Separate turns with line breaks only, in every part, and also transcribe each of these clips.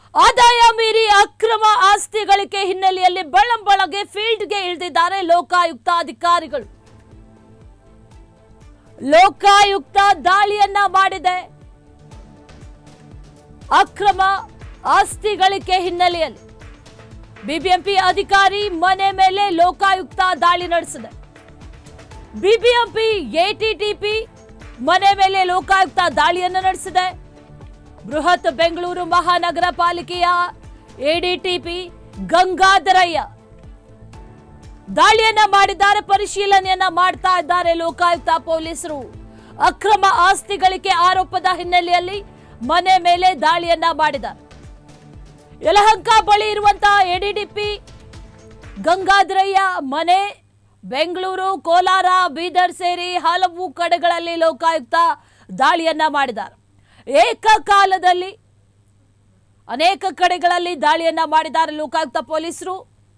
ಆದಾಯ ಮೀರಿ ಅಕ್ರಮ ಆಸ್ತಿ ಗಳಿಕೆ ಹಿನ್ನೆಲೆಯಲ್ಲಿ ಬೆಳ್ಳಂಬೆಳಗ್ಗೆ ಫೀಲ್ಡ್ಗೆ ಇಳಿದಿದ್ದಾರೆ ಲೋಕಾಯುಕ್ತ ಅಧಿಕಾರಿಗಳು ಲೋಕಾಯುಕ್ತ ದಾಳಿಯನ್ನ ಮಾಡಿದೆ ಅಕ್ರಮ ಆಸ್ತಿ ಗಳಿಕೆ ಹಿನ್ನೆಲೆಯಲ್ಲಿ ಬಿಬಿಎಂಪಿ ಅಧಿಕಾರಿ ಮನೆ ಮೇಲೆ ಲೋಕಾಯುಕ್ತ ದಾಳಿ ನಡೆಸಿದೆ ಬಿಬಿಎಂಪಿ ಎಟಿಟಿಪಿ ಮನೆ ಮೇಲೆ ಲೋಕಾಯುಕ್ತ ದಾಳಿಯನ್ನು ನಡೆಸಿದೆ ಬೃಹತ್ ಬೆಂಗಳೂರು ಮಹಾನಗರ ಪಾಲಿಕೆಯ ಎಡಿಟಿಪಿ ಗಂಗಾಧರಯ್ಯ ದಾಳಿಯನ್ನ ಮಾಡಿದ್ದಾರೆ ಪರಿಶೀಲನೆಯನ್ನ ಮಾಡ್ತಾ ಇದ್ದಾರೆ ಲೋಕಾಯುಕ್ತ ಪೊಲೀಸರು ಅಕ್ರಮ ಆಸ್ತಿ ಗಳಿಕೆ ಆರೋಪದ ಹಿನ್ನೆಲೆಯಲ್ಲಿ ಮನೆ ಮೇಲೆ ದಾಳಿಯನ್ನ ಮಾಡಿದ್ದಾರೆ ಯಲಹಂಕ ಬಳಿ ಇರುವಂತಹ ಎಡಿಡಿಪಿ ಗಂಗಾಧರಯ್ಯ ಮನೆ ಬೆಂಗಳೂರು ಕೋಲಾರ ಬೀದರ್ ಸೇರಿ ಹಲವು ಕಡೆಗಳಲ್ಲಿ ಲೋಕಾಯುಕ್ತ ದಾಳಿಯನ್ನ ಮಾಡಿದ್ದಾರೆ ಏಕಕಾಲದಲ್ಲಿ ಅನೇಕ ಕಡೆಗಳಲ್ಲಿ ದಾಳಿಯನ್ನ ಮಾಡಿದ್ದಾರೆ ಲೋಕಾಯುಕ್ತ ಪೊಲೀಸರು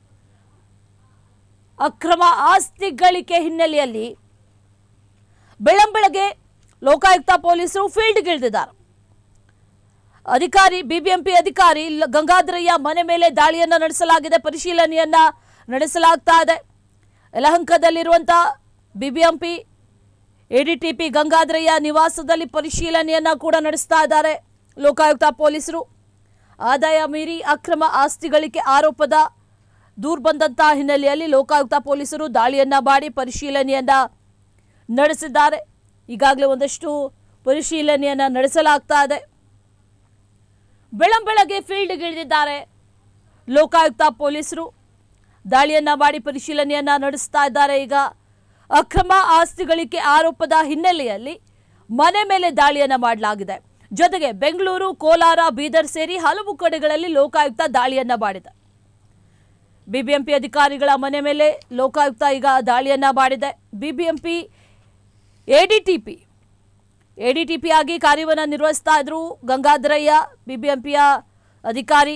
ಅಕ್ರಮ ಆಸ್ತಿ ಗಳಿಕೆ ಹಿನ್ನೆಲೆಯಲ್ಲಿ ಬೆಳ್ಳಂಬೆಳಗ್ಗೆ ಲೋಕಾಯುಕ್ತ ಪೊಲೀಸರು ಫೀಲ್ಡ್ಗೆ ಇಳಿದಿದ್ದಾರೆ ಅಧಿಕಾರಿ ಬಿಬಿಎಂಪಿ ಅಧಿಕಾರಿ ಲ- ಗಂಗಾಧರಯ್ಯ ಮನೆ ಮೇಲೆ ದಾಳಿಯನ್ನ ನಡೆಸಲಾಗಿದೆ ಪರಿಶೀಲನೆಯನ್ನ ನಡೆಸಲಾಗ್ತಾ ಇದೆ ಯಲಹಂಕದಲ್ಲಿರುವಂತಹ ಬಿಬಿಎಂಪಿ ಎಡಿಟಿಪಿ ಗಂಗಾಧರಯ್ಯ ನಿವಾಸದಲ್ಲಿ ಪರಿಶೀಲನೆಯನ್ನ ಕೂಡ ನಡೆಸ್ತಾ ಇದ್ದಾರೆ ಲೋಕಾಯುಕ್ತ ಪೊಲೀಸರು ಆದಾಯ ಮೀರಿ ಅಕ್ರಮ ಆಸ್ತಿ ಗಳಿಕೆ ಆರೋಪದ ದೂರು ಬಂದಂತಹ ಹಿನ್ನೆಲೆಯಲ್ಲಿ ಲೋಕಾಯುಕ್ತ ಪೊಲೀಸರು ದಾಳಿಯನ್ನ ಮಾಡಿ ಪರಿಶೀಲನೆಯನ್ನ ನಡೆಸಿದ್ದಾರೆ ಈಗಾಗಲೇ ಒಂದಷ್ಟು ಪರಿಶೀಲನೆಯನ್ನ ನಡೆಸಲಾಗ್ತಾ ಇದೆ ಬೆಳಂಬೆಳಗ್ಗೆ ಫೀಲ್ಡ್ಗೆ ಇಳಿದಿದ್ದಾರೆ ಲೋಕಾಯುಕ್ತ ಪೊಲೀಸರು ದಾಳಿಯನ್ನ ಮಾಡಿ ಪರಿಶೀಲನೆಯನ್ನ ನಡೆಸ್ತಾ ಇದ್ದಾರೆ ಈಗ ಅಕ್ರಮ ಆಸ್ತಿ ಗಳಿಕೆ ಆರೋಪದ ಹಿನ್ನೆಲೆಯಲ್ಲಿ ಮನೆ ಮೇಲೆ ದಾಳಿಯನ್ನ ಮಾಡಲಾಗಿದೆ ಜೊತೆಗೆ ಬೆಂಗಳೂರು ಕೋಲಾರ ಬೀದರ್ ಸೇರಿ ಹಲವು ಕಡೆಗಳಲ್ಲಿ ಲೋಕಾಯುಕ್ತ ದಾಳಿಯನ್ನ ಮಾಡಿದೆ ಬಿಬಿಎಂಪಿ ಅಧಿಕಾರಿಗಳ ಮನೆ ಮೇಲೆ ಲೋಕಾಯುಕ್ತ ಈಗ ದಾಳಿಯನ್ನ ಮಾಡಿದೆ ಬಿಬಿಎಂಪಿ ಎಡಿಟಿಪಿ ಎಡಿಟಿಪಿ ಆಗಿ ಕಾರ್ಯವನ್ನು ನಿರ್ವಹಿಸ್ತಾ ಇದ್ರು ಗಂಗಾಧರಯ್ಯ ಬಿಬಿಎಂಪಿಯ ಅಧಿಕಾರಿ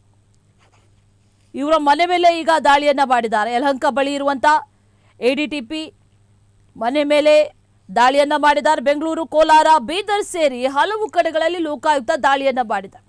ಇವರ ಮನೆ ಮೇಲೆ ಈಗ ದಾಳಿಯನ್ನ ಮಾಡಿದ್ದಾರೆ ಯಲಹಂಕ ಬಳಿ ಇರುವಂತ ಎಡಿಟಿಪಿ ಮನೆ ಮೇಲೆ ದಾಳಿಯನ್ನ ಮಾಡಿದ್ದಾರೆ ಬೆಂಗಳೂರು ಕೋಲಾರ ಬೀದರ್ ಸೇರಿ ಹಲವು ಕಡೆಗಳಲ್ಲಿ ಲೋಕಾಯುಕ್ತ ದಾಳಿಯನ್ನ ಮಾಡಿದೆ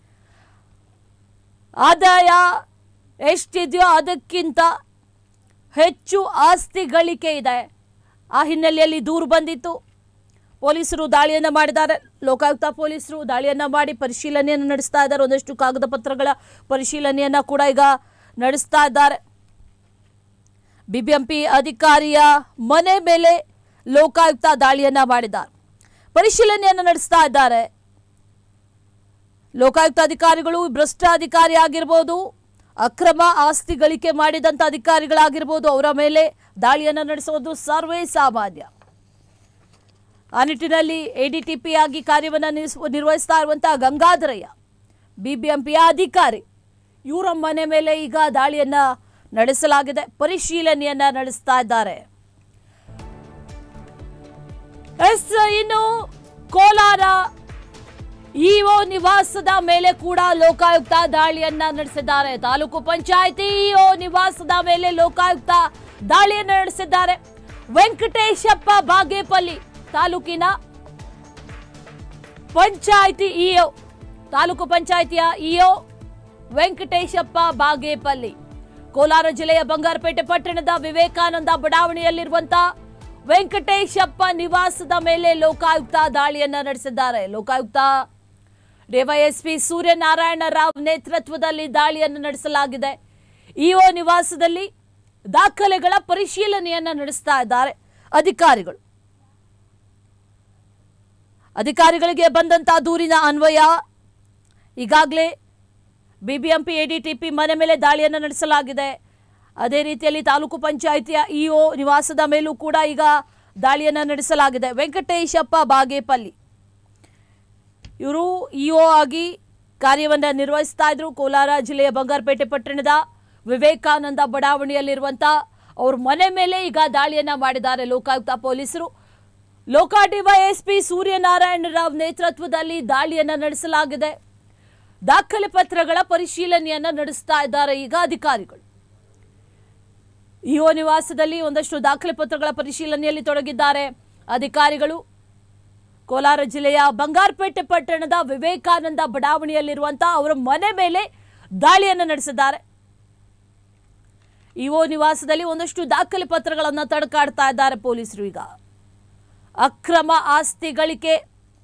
ಆದಾಯ ಎಷ್ಟಿದೆಯೋ ಅದಕ್ಕಿಂತ ಹೆಚ್ಚು ಆಸ್ತಿ ಗಳಿಕೆ ಇದೆ ಆ ಹಿನ್ನೆಲೆಯಲ್ಲಿ ದೂರು ಬಂದಿತ್ತು ಪೊಲೀಸರು ದಾಳಿಯನ್ನ ಮಾಡಿದ್ದಾರೆ ಲೋಕಾಯುಕ್ತ ಪೊಲೀಸರು ದಾಳಿಯನ್ನ ಮಾಡಿ ಪರಿಶೀಲನೆಯನ್ನು ನಡೆಸ್ತಾ ಇದ್ದಾರೆ ಒಂದಷ್ಟು ಕಾಗದ ಪತ್ರಗಳ ಪರಿಶೀಲನೆಯನ್ನ ಕೂಡ ಈಗ ನಡೆಸ್ತಾ ಇದ್ದಾರೆ ಬಿಬಿಎಂಪಿ ಅಧಿಕಾರಿಯ ಮನೆ ಮೇಲೆ ಲೋಕಾಯುಕ್ತ ದಾಳಿಯನ್ನ ಮಾಡಿದ್ದಾರೆ ಪರಿಶೀಲನೆಯನ್ನು ನಡೆಸ್ತಾ ಇದ್ದಾರೆ ಲೋಕಾಯುಕ್ತ ಅಧಿಕಾರಿಗಳು ಭ್ರಷ್ಟ ಅಧಿಕಾರಿ ಆಗಿರ್ಬೋದು ಅಕ್ರಮ ಆಸ್ತಿ ಗಳಿಕೆ ಮಾಡಿದಂಥ ಅಧಿಕಾರಿಗಳಾಗಿರ್ಬೋದು ಅವರ ಮೇಲೆ ದಾಳಿಯನ್ನು ನಡೆಸೋದು ಸರ್ವೇ ಸಾಮಾನ್ಯ ಆ ನಿಟ್ಟಿನಲ್ಲಿ ಎಡಿಟಿಪಿ ಆಗಿ ಕಾರ್ಯವನ್ನು ನಿರ್ಸ್- ನಿರ್ವಹಿಸ್ತಾ ಇರುವಂತಹ ಗಂಗಾಧರಯ್ಯ ಬಿಬಿಎಂಪಿಯ ಅಧಿಕಾರಿ ಇವರ ಮನೆ ಮೇಲೆ ಈಗ ದಾಳಿಯನ್ನ ನಡೆಸಲಾಗಿದೆ ಪರಿಶೀಲನೆಯನ್ನ ನಡೆಸ್ತಾ ಇದ್ದಾರೆ ಎಸ್ ಇನ್ನು ಕೋಲಾರ ಇಒ ನಿವಾಸದ ಮೇಲೆ ಕೂಡ ಲೋಕಾಯುಕ್ತ ದಾಳಿಯನ್ನ ನಡೆಸಿದ್ದಾರೆ ತಾಲೂಕು ಪಂಚಾಯಿತಿ ಇಒ ನಿವಾಸದ ಮೇಲೆ ಲೋಕಾಯುಕ್ತ ದಾಳಿಯನ್ನ ನಡೆಸಿದ್ದಾರೆ ವೆಂಕಟೇಶಪ್ಪ ಬಾಗೇಪಲ್ಲಿ ತಾಲೂಕಿನ ಪಂಚಾಯಿತಿ ಇಒ ತಾಲೂಕು ಪಂಚಾಯಿತಿಯ ಇಒ ವೆಂಕಟೇಶಪ್ಪ ಬಾಗೇಪಲ್ಲಿ ಕೋಲಾರ ಜಿಲ್ಲೆಯ ಬಂಗಾರಪೇಟೆ ಪಟ್ಟಣದ ವಿವೇಕಾನಂದ ಬಡಾವಣೆಯಲ್ಲಿರುವಂತಹ ವೆಂಕಟೇಶಪ್ಪ ನಿವಾಸದ ಮೇಲೆ ಲೋಕಾಯುಕ್ತ ದಾಳಿಯನ್ನ ನಡೆಸಿದ್ದಾರೆ ಲೋಕಾಯುಕ್ತ ಡಿವೈಎಸ್ಪಿ ಸೂರ್ಯನಾರಾಯಣ ರಾವ್ ನೇತೃತ್ವದಲ್ಲಿ ದಾಳಿಯನ್ನು ನಡೆಸಲಾಗಿದೆ ಇಒ ನಿವಾಸದಲ್ಲಿ ದಾಖಲೆಗಳ ಪರಿಶೀಲನೆಯನ್ನ ನಡೆಸ್ತಾ ಇದ್ದಾರೆ ಅಧಿಕಾರಿಗಳು ಅಧಿಕಾರಿಗಳಿಗೆ ಬಂದಂತಹ ದೂರಿನ ಅನ್ವಯ ಈಗಾಗಲೇ ಬಿಬಿಎಂಪಿ ಎಡಿಟಿಪಿ ಮನೆ ಮೇಲೆ ದಾಳಿಯನ್ನು ನಡೆಸಲಾಗಿದೆ ಅದೇ ರೀತಿಯಲ್ಲಿ ತಾಲೂಕು ಪಂಚಾಯಿತಿಯ ಇಒ ನಿವಾಸದ ಮೇಲೂ ಕೂಡ ಈಗ ದಾಳಿಯನ್ನು ನಡೆಸಲಾಗಿದೆ ವೆಂಕಟೇಶಪ್ಪ ಬಾಗೇಪಲ್ಲಿ ಇವರು ಇಒ ಆಗಿ ಕಾರ್ಯವನ್ನು ನಿರ್ವಹಿಸ್ತಾ ಇದ್ರು ಕೋಲಾರ ಜಿಲ್ಲೆಯ ಬಂಗಾರಪೇಟೆ ಪಟ್ಟಣದ ವಿವೇಕಾನಂದ ಬಡಾವಣೆಯಲ್ಲಿರುವಂಥ ಅವ್ರ ಮನೆ ಮೇಲೆ ಈಗ ದಾಳಿಯನ್ನ ಮಾಡಿದ್ದಾರೆ ಲೋಕಾಯುಕ್ತ ಪೊಲೀಸರು ಲೋಕ ಡಿವೈಎಸ್ಪಿ ಸೂರ್ಯನಾರಾಯಣ ರಾವ್ ನೇತೃತ್ವದಲ್ಲಿ ದಾಳಿಯನ್ನ ನಡೆಸಲಾಗಿದೆ ದಾಖಲೆ ಪತ್ರಗಳ ಪರಿಶೀಲನೆಯನ್ನ ನಡೆಸ್ತಾ ಇದ್ದಾರೆ ಈಗ ಅಧಿಕಾರಿಗಳು ಇಒ ನಿವಾಸದಲ್ಲಿ ಒಂದಷ್ಟು ದಾಖಲೆ ಪತ್ರಗಳ ಪರಿಶೀಲನೆಯಲ್ಲಿ ತೊಡಗಿದ್ದಾರೆ ಅಧಿಕಾರಿಗಳು ಕೋಲಾರ ಜಿಲ್ಲೆಯ ಬಂಗಾರಪೇಟೆ ಪಟ್ಟಣದ ವಿವೇಕಾನಂದ ಬಡಾವಣೆಯಲ್ಲಿರುವಂತಹ ಅವರ ಮನೆ ಮೇಲೆ ದಾಳಿಯನ್ನು ನಡೆಸಿದ್ದಾರೆ ಇಒ ನಿವಾಸದಲ್ಲಿ ಒಂದಷ್ಟು ದಾಖಲೆ ಪತ್ರಗಳನ್ನು ತಡಕಾಡ್ತಾ ಇದ್ದಾರೆ ಪೊಲೀಸರು ಈಗ ಅಕ್ರಮ ಆಸ್ತಿ ಗಳಿಕೆ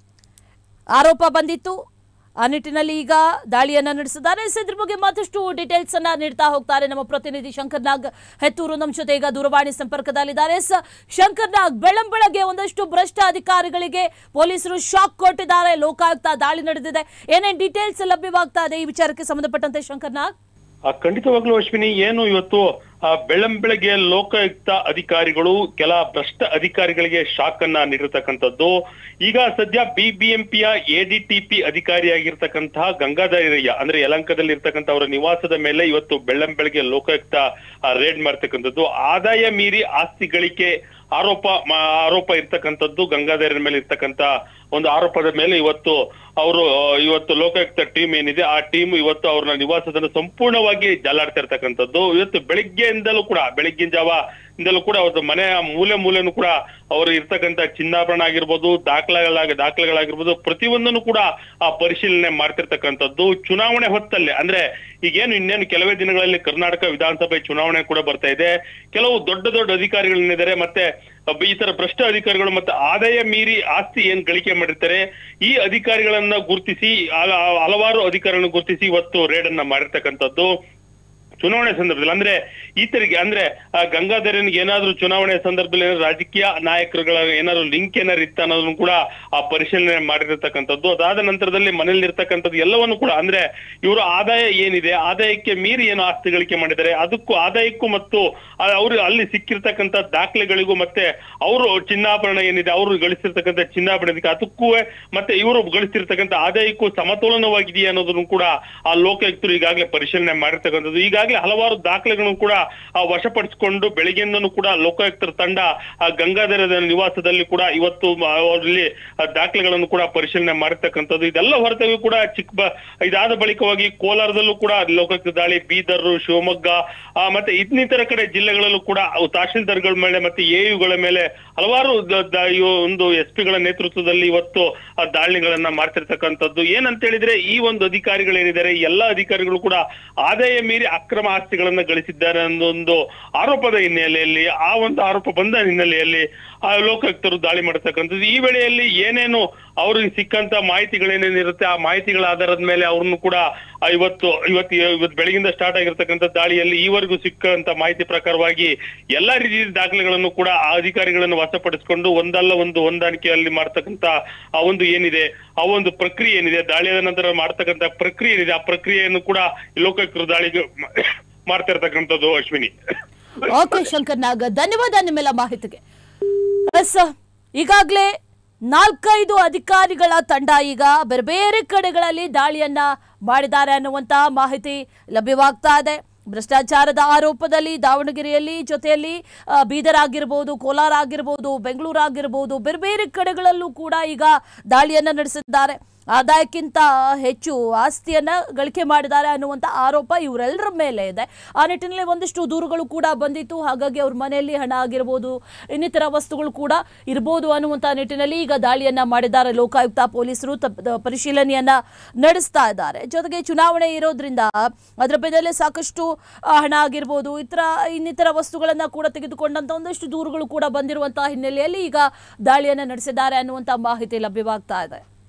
ಆರೋಪ ಬಂದಿತ್ತು ಆ ನಿಟ್ಟಿನಲ್ಲಿ ಈಗ ದಾಳಿಯನ್ನ ನಡೆಸಿದ್ದಾರೆ ಎಸ್ ಇದ್ರ ಬಗ್ಗೆ ಮತ್ತಷ್ಟು ಡೀಟೇಲ್ಸ್ ಅನ್ನ ನೀಡ್ತಾ ಹೋಗ್ತಾರೆ ನಮ್ಮ ಪ್ರತಿನಿಧಿ ಶಂಕರ್ ನಾಗ್ ಹೆತ್ತೂರು ನಮ್ಮ ಜೊತೆ ಈಗ ದೂರವಾಣಿ ಸಂಪರ್ಕದಲ್ಲಿದ್ದಾರೆ ಎಸ್ ಶಂಕರ್ ನಾಗ್ ಬೆಳ್ಳಂಬೆಳಗ್ಗೆ ಒಂದಷ್ಟು ಭ್ರಷ್ಟ ಅಧಿಕಾರಿಗಳಿಗೆ ಪೊಲೀಸರು ಶಾಕ್ ಕೊಟ್ಟಿದ್ದಾರೆ ಲೋಕಾಯುಕ್ತ ದಾಳಿ ನಡೆದಿದೆ ಏನೇನ್ ಡೀಟೇಲ್ಸ್ ಲಭ್ಯವಾಗ್ತಾ ಇದೆ ಈ ವಿಚಾರಕ್ಕೆ ಸಂಬಂಧಪಟ್ಟಂತೆ ಶಂಕರ್ ನಾಗ್
ಆ, ಖಂಡಿತವಾಗ್ಲೂ ಅಶ್ವಿನಿ ಏನು ಇವತ್ತು ಆ, ಬೆಳ್ಳಂಬೆಳಗ್ಗೆ ಲೋಕಾಯುಕ್ತ ಅಧಿಕಾರಿಗಳು ಕೆಲ ಭ್ರಷ್ಟ ಅಧಿಕಾರಿಗಳಿಗೆ ಶಾಕ್ ಅನ್ನ ನೀಡಿರ್ತಕ್ಕಂಥದ್ದು ಈಗ ಸದ್ಯ ಬಿಬಿಎಂಪಿಯ ಎಡಿಟಿಪಿ ಅಧಿಕಾರಿಯಾಗಿರ್ತಕ್ಕಂತಹ ಗಂಗಾಧರಯ್ಯ ಅಂದ್ರೆ ಯಲಂಕದಲ್ಲಿ ಇರ್ತಕ್ಕಂಥ ಅವರ ನಿವಾಸದ ಮೇಲೆ ಇವತ್ತು ಬೆಳ್ಳಂಬೆಳಗ್ಗೆ ಲೋಕಾಯುಕ್ತ ರೇಡ್ ಮಾಡ್ತಕ್ಕಂಥದ್ದು ಆದಾಯ ಮೀರಿ ಆಸ್ತಿ ಗಳಿಕೆ ಆರೋಪ ಮ- ಆರೋಪ ಇರ್ತಕ್ಕಂಥದ್ದು ಗಂಗಾಧರನ ಮೇಲೆ ಇರ್ತಕ್ಕಂಥ ಒಂದು ಆರೋಪದ ಮೇಲೆ ಇವತ್ತು ಅವರು ಇವತ್ತು ಲೋಕಾಯುಕ್ತ ಟೀಮ್ ಏನಿದೆ ಆ ಟೀಮ್ ಇವತ್ತು ಅವ್ರನ್ನ ನಿವಾಸದಲ್ಲಿ ಸಂಪೂರ್ಣವಾಗಿ ಜಾಲಾಡ್ತಾ ಇರ್ತಕ್ಕಂಥದ್ದು ಇವತ್ತು ಬೆಳಿಗ್ಗೆಯಿಂದಲೂ ಕೂಡ ಬೆಳಿಗ್ಗಿನ ಜಾವ ಇಂದಲೂ ಕೂಡ ಅವ್ರದ್ದು ಮನೆಯ ಮೂಲೆ ಮೂಲೆನೂ ಕೂಡ ಅವರು ಇರ್ತಕ್ಕಂಥ ಚಿನ್ನಾಭರಣ ಆಗಿರ್ಬೋದು ದಾಖಲೆಗಳಾಗಿ ದಾಖಲೆಗಳಾಗಿರ್ಬೋದು ಪ್ರತಿಯೊಂದನ್ನು ಕೂಡ ಆ ಪರಿಶೀಲನೆ ಮಾಡ್ತಿರ್ತಕ್ಕಂಥದ್ದು ಚುನಾವಣೆ ಹೊತ್ತಲ್ಲೇ ಅಂದ್ರೆ ಈಗೇನು ಇನ್ನೇನು ಕೆಲವೇ ದಿನಗಳಲ್ಲಿ ಕರ್ನಾಟಕ ವಿಧಾನಸಭೆ ಚುನಾವಣೆ ಕೂಡ ಬರ್ತಾ ಇದೆ ಕೆಲವು ದೊಡ್ಡ ದೊಡ್ಡ ಅಧಿಕಾರಿಗಳೇನಿದ್ದಾರೆ ಮತ್ತೆ ಒಬ್ಬ ಈ ತರ ಭ್ರಷ್ಟ ಅಧಿಕಾರಿಗಳು ಮತ್ತೆ ಆದಾಯ ಮೀರಿ ಆಸ್ತಿ ಏನ್ ಗಳಿಕೆ ಮಾಡಿರ್ತಾರೆ ಈ ಅಧಿಕಾರಿಗಳನ್ನ ಗುರುತಿಸಿ ಹಲ- ಹಲವಾರು ಅಧಿಕಾರಿಗಳನ್ನ ಗುರುತಿಸಿ ಇವತ್ತು ರೇಡ್ ಅನ್ನ ಮಾಡಿರ್ತಕ್ಕಂಥದ್ದು ಚುನಾವಣೆ ಸಂದರ್ಭದಲ್ಲಿ ಅಂದ್ರೆ ಈತರಿಗೆ ಅಂದ್ರೆ ಆ ಗಂಗಾಧರನಿಗೆ ಏನಾದ್ರೂ ಚುನಾವಣೆ ಸಂದರ್ಭದಲ್ಲಿ ಏನಾದ್ರು ರಾಜಕೀಯ ನಾಯಕರುಗಳ ಏನಾದ್ರು ಲಿಂಕ್ ಏನಾದ್ರು ಇತ್ತ ಅನ್ನೋದನ್ನು ಕೂಡ ಆ ಪರಿಶೀಲನೆ ಮಾಡಿರ್ತಕ್ಕಂಥದ್ದು ಅದಾದ ನಂತರದಲ್ಲಿ ಮನೇಲಿ ಇರ್ತಕ್ಕಂಥದ್ದು ಎಲ್ಲವನ್ನು ಕೂಡ ಅಂದ್ರೆ ಇವರು ಆದಾಯ ಏನಿದೆ ಆದಾಯಕ್ಕೆ ಮೀರಿ ಏನು ಆಸ್ತಿ ಗಳಿಕೆ ಮಾಡಿದ್ದಾರೆ ಅದಕ್ಕೂ ಆದಾಯಕ್ಕೂ ಮತ್ತು ಆ- ಅವರು ಅಲ್ಲಿ ಸಿಕ್ಕಿರ್ತಕ್ಕಂಥ ದಾಖಲೆಗಳಿಗೂ ಮತ್ತೆ ಅವರು ಚಿನ್ನಾಭರಣ ಏನಿದೆ ಅವರು ಗಳಿಸಿರ್ತಕ್ಕಂಥ ಚಿನ್ನಾಭರಣಕ್ಕೆ ಅದಕ್ಕೂ ಮತ್ತೆ ಇವರು ಗಳಿಸಿರ್ತಕ್ಕಂಥ ಆದಾಯಕ್ಕೂ ಸಮತೋಲನವಾಗಿದೆಯಾ ಅನ್ನೋದನ್ನು ಕೂಡ ಆ ಲೋಕಾಯುಕ್ತರು ಈಗಾಗಲೇ ಪರಿಶೀಲನೆ ಮಾಡಿರ್ತಕ್ಕಂಥದ್ದು ಈಗಾಗಲೇ ಹಲವಾರು ದಾಖಲೆಗಳನ್ನು ಕೂಡ ಆ ವಶಪಡಿಸಿಕೊಂಡು ಬೆಳಿಗ್ಗೆಯಿಂದನೂ ಕೂಡ ಲೋಕಾಯುಕ್ತರ ತಂಡ ಆ ಗಂಗಾಧರದ ನಿವಾಸದಲ್ಲಿ ಕೂಡ ಇವತ್ತು ಮ- ಅವರಲ್ಲಿ ಆ ದಾಖಲೆಗಳನ್ನು ಕೂಡ ಪರಿಶೀಲನೆ ಮಾಡಿರ್ತಕ್ಕಂಥದ್ದು ಇದೆಲ್ಲ ಹೊರತಾಗಿ ಕೂಡ ಚಿಕ್ಕ ಬ- ಇದಾದ ಬಳಿಕವಾಗಿ ಕೋಲಾರದಲ್ಲೂ ಕೂಡ ಲೋಕಾಯುಕ್ತ ದಾಳಿ ಬೀದರ್ ಶಿವಮೊಗ್ಗ ಆ, ಮತ್ತೆ ಇನ್ನಿತರ ಕಡೆ ಜಿಲ್ಲೆಗಳಲ್ಲೂ ಕೂಡ ಅವು ತಹಶೀಲ್ದಾರ್ಗಳ ಮೇಲೆ ಮತ್ತೆ ಎಯುಗಳ ಮೇಲೆ ಹಲವಾರು ದ- ದ- ಇವು ಒಂದು ಎಸ್ ಪಿಗಳ ನೇತೃತ್ವದಲ್ಲಿ ಇವತ್ತು ಆ ದಾಳಿಗಳನ್ನ ಮಾಡ್ತಿರ್ತಕ್ಕಂಥದ್ದು ಏನಂತ ಹೇಳಿದ್ರೆ ಈ ಒಂದು ಅಧಿಕಾರಿಗಳೇನಿದ್ದಾರೆ ಈ ಎಲ್ಲಾ ಅಧಿಕಾರಿಗಳು ಕೂಡ ಆದಾಯ ಮೀರಿ ಅಕ್ರಮ ಆಸ್ತಿಗಳನ್ನ ಗಳಿಸಿದ್ದಾರೆ ಅನ್ನೋ ಒಂದು ಆರೋಪದ ಹಿನ್ನೆಲೆಯಲ್ಲಿ ಆ ಒಂದು ಆರೋಪ ಬಂದ ಹಿನ್ನೆಲೆಯಲ್ಲಿ ಆ ಲೋಕಾಯುಕ್ತರು ದಾಳಿ ಮಾಡತಕ್ಕಂಥದ್ದು ಈ ವೇಳೆಯಲ್ಲಿ ಏನೇನು ಅವ್ರಿಗೆ ಸಿಕ್ಕಂತ ಮಾಹಿತಿಗಳೇನೇನಿರುತ್ತೆ ಆ ಮಾಹಿತಿಗಳ ಆಧಾರದ ಮೇಲೆ ಅವ್ರನ್ನು ಕೂಡ ಆ ಇವತ್ತು ಇವತ್ತು ಇವತ್ತು ಬೆಳಗಿಂದ ಸ್ಟಾರ್ಟ್ ಆಗಿರ್ತಕ್ಕಂಥ ದಾಳಿಯಲ್ಲಿ ಈವರೆಗೂ ಸಿಕ್ಕಂತ ಮಾಹಿತಿ ಪ್ರಕಾರವಾಗಿ ಎಲ್ಲಾ ರೀತಿಯ ದಾಖಲೆಗಳನ್ನು ಕೂಡ ಆ ಅಧಿಕಾರಿಗಳನ್ನು ವಶಪಡಿಸಿಕೊಂಡು ಒಂದಲ್ಲ ಒಂದು ಹೊಂದಾಣಿಕೆಯಲ್ಲಿ ಮಾಡ್ತಕ್ಕಂತ ಆ ಒಂದು ಏನಿದೆ ಆ ಒಂದು ಪ್ರಕ್ರಿಯೆ ಏನಿದೆ ದಾಳಿಯಾದ ನಂತರ ಮಾಡ್ತಕ್ಕಂತ ಪ್ರಕ್ರಿಯೆ ಏನಿದೆ ಆ ಪ್ರಕ್ರಿಯೆಯನ್ನು ಕೂಡ ಈ ಲೋಕಾಯುಕ್ತರು ದಾಳಿಗೆ ಮಾಡ್ತಾ ಇರ್ತಕ್ಕಂಥದ್ದು ಅಶ್ವಿನಿ
ಓಕೆ ಶಂಕರ್ ನಾಗ್ ಧನ್ಯವಾದ ನಿಮ್ಮೆಲ್ಲ ಮಾಹಿತಿಗೆ ಎಸ್ ಈಗಾಗಲೇ ನಾಲ್ಕೈದು ಅಧಿಕಾರಿಗಳ ತಂಡ ಈಗ ಬೇರೆ ಬೇರೆ ಕಡೆಗಳಲ್ಲಿ ದಾಳಿಯನ್ನ ಮಾಡಿದ್ದಾರೆ ಅನ್ನುವಂತಹ ಮಾಹಿತಿ ಲಭ್ಯವಾಗ್ತಾ ಇದೆ ಭ್ರಷ್ಟಾಚಾರದ ಆರೋಪದಲ್ಲಿ ದಾವಣಗೆರೆಯಲ್ಲಿ ಜೊತೆಯಲ್ಲಿ ಆ, ಬೀದರ್ ಆಗಿರ್ಬೋದು ಕೋಲಾರ ಆಗಿರ್ಬೋದು ಬೆಂಗಳೂರು ಆಗಿರ್ಬೋದು ಬೇರೆ ಬೇರೆ ಕಡೆಗಳಲ್ಲೂ ಕೂಡ ಈಗ ದಾಳಿಯನ್ನ ನಡೆಸಿದ್ದಾರೆ ಆದಾಯಕ್ಕಿಂತ ಹೆಚ್ಚು ಆಸ್ತಿಯನ್ನ ಗಳಿಕೆ ಮಾಡಿದ್ದಾರೆ ಅನ್ನುವಂಥ ಆರೋಪ ಇವರೆಲ್ಲರ ಮೇಲೆ ಇದೆ ಆ ನಿಟ್ಟಿನಲ್ಲಿ ಒಂದಿಷ್ಟು ದೂರುಗಳು ಕೂಡ ಬಂದಿತ್ತು ಹಾಗಾಗಿ ಅವ್ರ ಮನೆಯಲ್ಲಿ ಹಣ ಆಗಿರ್ಬೋದು ಇನ್ನಿತರ ವಸ್ತುಗಳು ಕೂಡ ಇರ್ಬೋದು ಅನ್ನುವಂಥ ನಿಟ್ಟಿನಲ್ಲಿ ಈಗ ದಾಳಿಯನ್ನ ಮಾಡಿದ್ದಾರೆ ಲೋಕಾಯುಕ್ತ ಪೊಲೀಸರು ತಪ್- ದ- ಪರಿಶೀಲನೆಯನ್ನ ನಡೆಸ್ತಾ ಇದ್ದಾರೆ ಜೊತೆಗೆ ಚುನಾವಣೆ ಇರೋದ್ರಿಂದ ಅದರ ಬೆನ್ನಲ್ಲೇ ಸಾಕಷ್ಟು ಆ, ಹಣ ಆಗಿರ್ಬೋದು ಇತರ ಇನ್ನಿತರ ವಸ್ತುಗಳನ್ನ ಕೂಡ ತೆಗೆದುಕೊಂಡಂತ ಒಂದಷ್ಟು ದೂರುಗಳು ಕೂಡ ಬಂದಿರುವಂತಹ ಹಿನ್ನೆಲೆಯಲ್ಲಿ ಈಗ ದಾಳಿಯನ್ನ ನಡೆಸಿದ್ದಾರೆ ಅನ್ನುವಂಥ ಮಾಹಿತಿ ಲಭ್ಯವಾಗ್ತಾ ಇದೆ